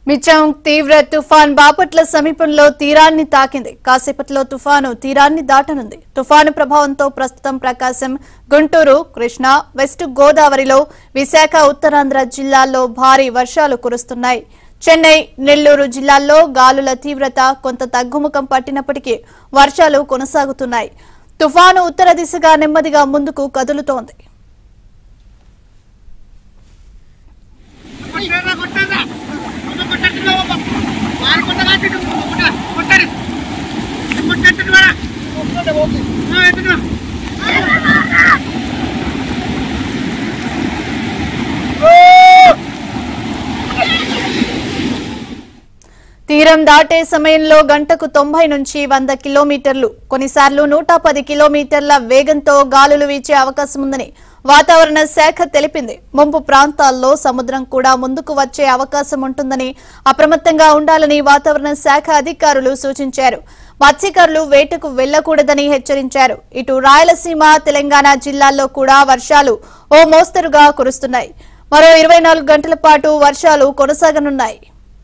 మిచాంగ్ తీవ్ర తుఫాన్ బాపట్ల సమీపంలో తీరాన్ని తాకింది కాసేపట్లో తుఫాను తీరాన్ని దాటనుంది తుఫాను ప్రభావంతో ప్రస్తుతం ప్రకాశం గుంటూరు కృష్ణా వెస్ట్ గోదావరిలో విశాఖ ఉత్తరాంధ్ర జిల్లాల్లో భారీ వర్షాలు కురుస్తున్నాయి చెన్నై నెల్లూరు జిల్లాల్లో గాలుల తీవ్రత కొంత తగ్గుముఖం పట్టినప్పటికీ వర్షాలు కొనసాగుతున్నాయి తుఫాను ఉత్తర దిశగా నెమ్మదిగా ముందుకు కదులుతోంది కొట్టారా కొట్టారా ముందు కొట్టట్టుగా వారి కొట్టగా కొట్టారు కొట్టట్టు ద్వారా ఎత్తున్నా తీరం దాటే సమయంలో గంటకు తొంభై నుంచి వంద కిలోమీటర్లు కొన్నిసార్లు నూట పది కిలోమీటర్ల వేగంతో గాలులు వీచే అవకాశం ఉందని వాతావరణ శాఖ తెలిపింది ముంపు ప్రాంతాల్లో సముద్రం కూడా ముందుకు వచ్చే అవకాశం ఉంటుందని అప్రమత్తంగా ఉండాలని వాతావరణ శాఖ అధికారులు సూచించారు మత్స్యకారులు వేటకు వెళ్లకూడదని హెచ్చరించారు ఇటు రాయలసీమ తెలంగాణ జిల్లాల్లో కూడా వర్షాలు ఓ మోస్తరుగా కురుస్తున్నాయి మరో ఇరవై నాలుగు గంటల పాటు వర్షాలు కొనసాగనున్నాయి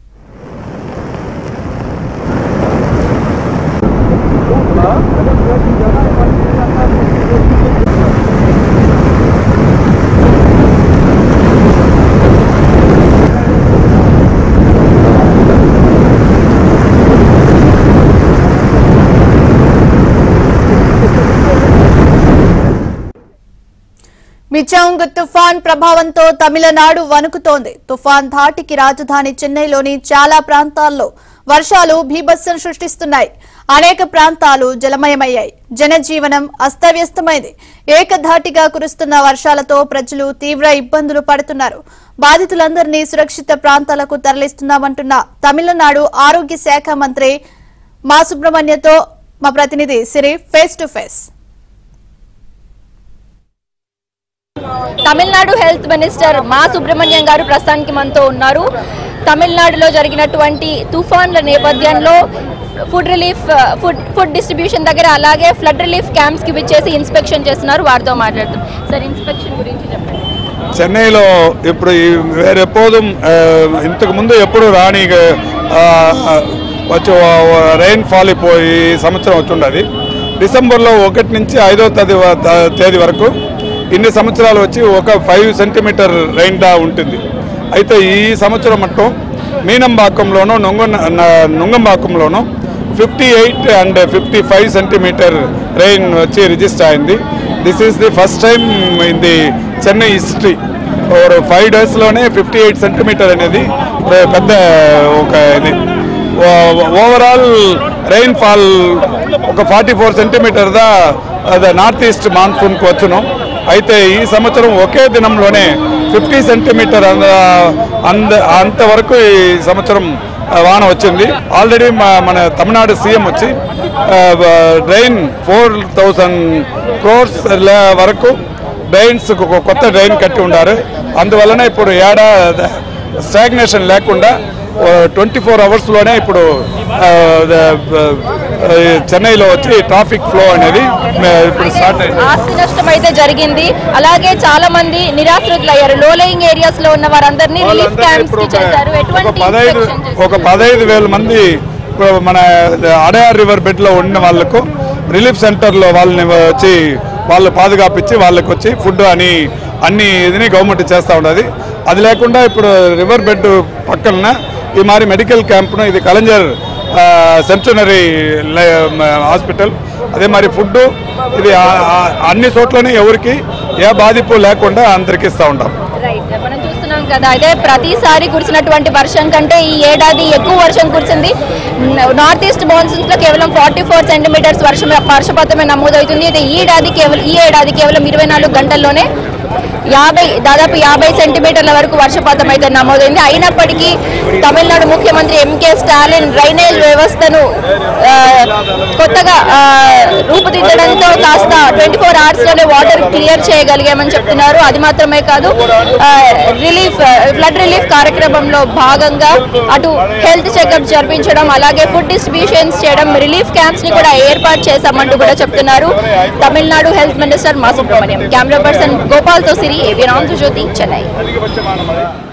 మిచాంగ్ తుఫాన్ ప్రభావంతో తమిళనాడు వణుకుతోంది తుఫాన్ ధాటికి రాజధాని చెన్నైలోని చాలా ప్రాంతాల్లో వర్షాలు భీభత్సం సృష్టిస్తున్నాయి అనేక ప్రాంతాలు జలమయమయ్యాయి జనజీవనం అస్తవ్యస్తమైంది ఏకధాటిగా కురుస్తున్న వర్షాలతో ప్రజలు తీవ్ర ఇబ్బందులు పడుతున్నారు బాధితులందరినీ సురక్షిత ప్రాంతాలకు తరలిస్తున్నామంటున్న తమిళనాడు ఆరోగ్య శాఖ మంత్రి మా సుబ్రహ్మణ్యతో మా ప్రతినిధి Siri face to face Tamil Nadu health minister Ma Subramaniam గారు ప్రస్తుతానికి మనతో ఉన్నారు తమిళనాడులో జరిగినటువంటి తుఫాన్ల నేపథ్యంలో food relief food food distribution దగ్గర అలాగే ఫ్లడ్ రిలీఫ్ క్యాంప్స్ కి విచ్చేసి ఇన్స్పెక్షన్ చేస్తున్నారు వారితో మాట్లాడుతాం సార్ ఇన్స్పెక్షన్ గురించి చెప్పండి చెన్నైలో ఇప్పుడు ఈ వేరెപ്പോതും ఇంతకు ముందు ఎప్పుడు రాని ఆ, వచ్చి రెయిన్ ఫాల్ అయిపోయి ఈ సంవత్సరం వచ్చిండది డిసెంబర్లో ఒకటి నుంచి ఐదో తేదీ వ- త- తేదీ వరకు ఇన్ని సంవత్సరాలు వచ్చి ఒక ఫైవ్ సెంటీమీటర్ రెయిన్ డా ఉంటుంది అయితే ఈ సంవత్సరం మట్టం మీనంబాకంలోనూ నొంగ నుంగంబాకంలోనూ fifty eight and fifty five centimetre rain వచ్చి రిజిస్టర్ అయింది this is the first time in the Chennai history ఒక ఫైవ్ డేస్లోనే ఫిఫ్టీ ఎయిట్ సెంటీమీటర్ అనేది ఒక పెద్ద ఒక ఇది ఓవరాల్ రెయిన్ ఫాల్ ఒక ఫార్టీ ఫోర్ సెంటీమీటర్ దా అదే నార్త్ ఈస్ట్ మాన్సూన్కి వచ్చును అయితే ఈ సంవత్సరం ఒకే దినంలోనే ఫిఫ్టీ సెంటీమీటర్ అంద అంద అంతవరకు ఈ సంవత్సరం ఆ, వాన వచ్చింది ఆల్రెడీ మన తమిళనాడు సీఎం వచ్చి డ్రైన్ ఫోర్ థౌజండ్ క్రోర్స్ వరకు డ్రైన్స్ కొత్త డ్రైన్ కట్టి ఉన్నారు అందువలన ఇప్పుడు ఏడా స్టాగ్నేషన్ లేకుండా ట్వంటీ ఫోర్ అవర్స్లోనే ఇప్పుడు ఆ, ఆ, చెన్నైలో వచ్చి ట్రాఫిక్ ఫ్లో అనేది మే- ఇప్పుడు స్టార్ట్ అయింది ఆస్తి నష్టం అయితే జరిగింది అలాగే చాలా మంది నిరాశ్రితులు అయ్యారు లో లయింగ్ ఏరియాస్ లో ఉన్న వారందరినీ రిలీఫ్ వాళ్ళందరినీ క్యాంప్స్ ఇప్పుడు కి ఒక- చేశారు ఒక ఎటువంటి పదహైదు inspection చేశారు? ఒక పదహైదు వేల మంది ఇప్పుడు మన అడయార్ రివర్ బెడ్ లో ఉన్న వాళ్ళకు రిలీఫ్ సెంటర్ లో వాళ్ళని వచ్చి వాళ్ళు పాదుగాపిచ్చి వాళ్ళకి వచ్చి ఫుడ్ అని అన్ని ఇదిని గవర్నమెంట్ చేస్తూ ఉండదు అది లేకుండా ఇప్పుడు రివర్ బెడ్ పక్కన ఈ మరి మెడికల్ క్యాంప్ను ఇది కలంజర్ సెంటనరీ హాస్పిటల్ అదే మరి ఫుడ్ ఇది ఆ- ఆ- అన్ని చోట్లనే ఎవరికి ఏ బాధింపు లేకుండా అందరికి ఇస్తూ ఉంటాం రైట్ మనం చూస్తున్నాం కదా అయితే ప్రతిసారి కురిసినటువంటి వర్షం కంటే ఈ ఏడాది ఎక్కువ వర్షం కురిసింది న- నార్త్ ఈస్ట్ మాన్సూన్స్ లో కేవలం ఫార్టీ ఫోర్ సెంటీమీటర్స్ వర్షం వర్షపాతమే నమోదవుతుంది అయితే ఈ ఏడాది కేవలం ఈ ఏడాది కేవలం ఇరవై నాలుగు గంటల్లోనే యాభై దాదాపు యాభై సెంటీమీటర్ల వరకు వర్షపాతం అయితే నమోదైంది అయినప్పటికీ తమిళనాడు ముఖ్యమంత్రి ఎంకే స్టాలిన్ డ్రైనేజ్ వ్యవస్థను ఆ, కొత్తగా ఆ, రూపుదిద్దడంతో కాస్త ట్వంటీ ఫోర్ అవర్స్ లోనే వాటర్ క్లియర్ చేయగలిగామని చెప్తున్నారు అది మాత్రమే కాదు ఆ, రిలీఫ్ ఫ్లడ్ రిలీఫ్ కార్యక్రమంలో భాగంగా అటు హెల్త్ చెకప్ జరిపించడం అలాగే ఫుడ్ డిస్ట్రిబ్యూషన్స్ చేయడం రిలీఫ్ క్యాంప్స్ ని కూడా ఏర్పాటు చేశామంటూ కూడా చెప్తున్నారు Tamil Nadu health minister Ma Subrahmanyam camera person Gopal తో సిరి ఏబియన్ ఆంధ్రజ్యోతి చెన్నై అలిగి వచ్చే మానవ